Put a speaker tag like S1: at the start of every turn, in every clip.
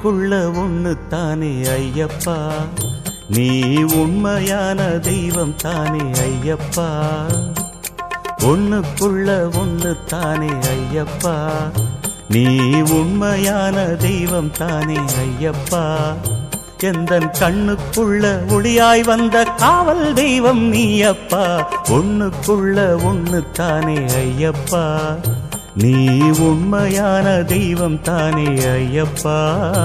S1: ஒண்ணுக்குள்ள ஒண்ணு தானே ஐயப்பா நீ உண்மையான தெய்வம் தானே ஐயப்பா ஒண்ணுக்குள்ள ஒண்ணு தானே ஐயப்பா நீ உண்மையான தெய்வம் தானே ஐயப்பா எந்தன் கண்ணுக்குள்ள ஒளியாய் வந்த காவல் தெய்வம் நீயப்பா ஒண்ணுக்குள்ள ஒண்ணு தானே ஐயப்பா நீ உண்மையான தெய்வம் தானே ஐயப்பா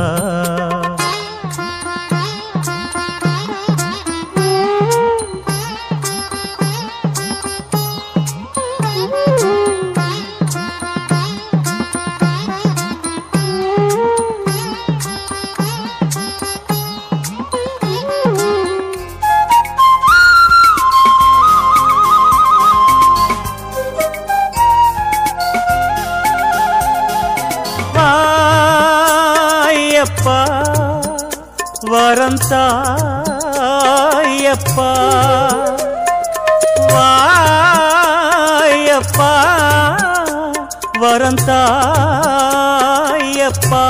S1: வாயப்பா வரம் தாயப்பா வாயப்பா வரம் தாயப்பா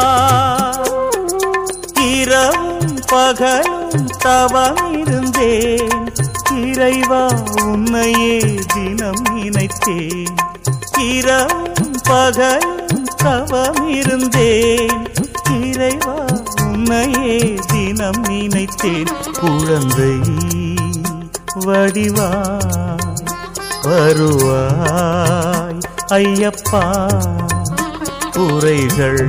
S1: இரவும் பகலும் தவம் இருந்தேன் இறைவா உன்னையே தினம் நினைத்தேன் இரவும் பகலும் தவம் இருந்தேன் இறைவா உன்னையே தினம் நினைத்தேன் குழந்தை வடிவாய் வருவாய் ஐயப்பா குறைகள்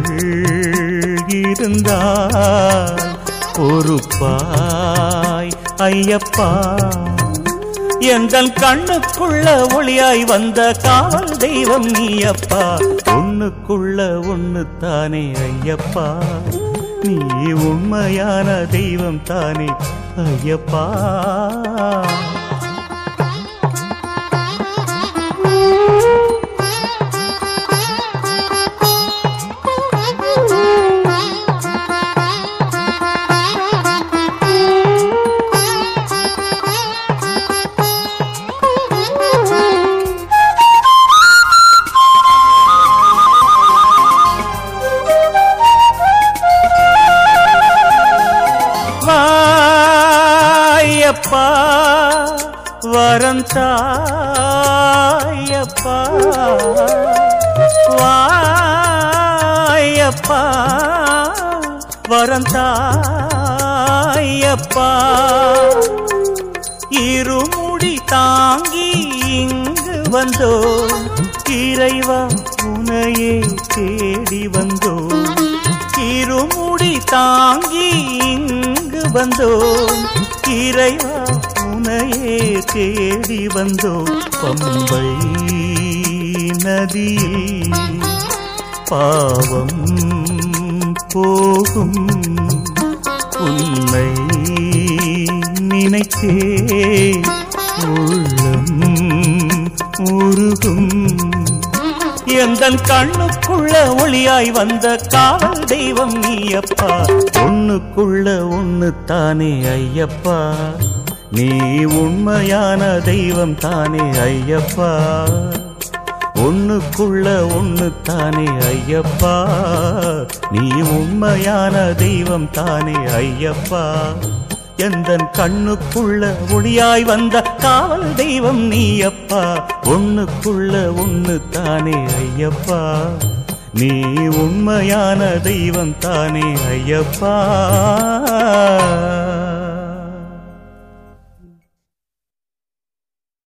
S1: இருந்தால் பொறுப்பாய் ஐயப்பா எங்கள் கண்ணுக்குள்ள ஒளியாய் வந்த காவல் தெய்வம் நீயப்பா ஒண்ணுக்குள்ள ஒண்ணு தானே ஐயப்பா நீ உண்மையான தெய்வம் தானே ஐயப்பா வாயப்பா வரம் தாயப்பா வாயப்பா வரம் தாயப்பா இருமுடி தாங்கி இங்கு வந்தோம் இறைவா உனையே தேடி வந்தோம் இருமுடி தாங்கி இங்கு வந்தோம் இறைவா உனையே தேடி வந்தோம் பம்பை நதியில் பாவம் போகும் உன்னை நினைத்தே உள்ளம் உருகும் எந்தன் கண்ணுக்குள்ள ஒளியாய் வந்த காவல் தெய்வம் நீயப்பா ஒண்ணுக்குள்ள ஒண்ணு தானே ஐயப்பா நீ உண்மையான தெய்வம் தானே ஐயப்பா ஒண்ணுக்குள்ள ஒண்ணு தானே ஐயப்பா நீ உண்மையான தெய்வம் தானே ஐயப்பா எந்தன் கண்ணுக்குள்ள ஒளியாய் வந்த காவல் தெய்வம் நீயப்பா ஒண்ணுக்குள்ள ஒண்ணு தானே ஐயப்பா நீ உண்மையான தெய்வம் தானே ஐயப்பா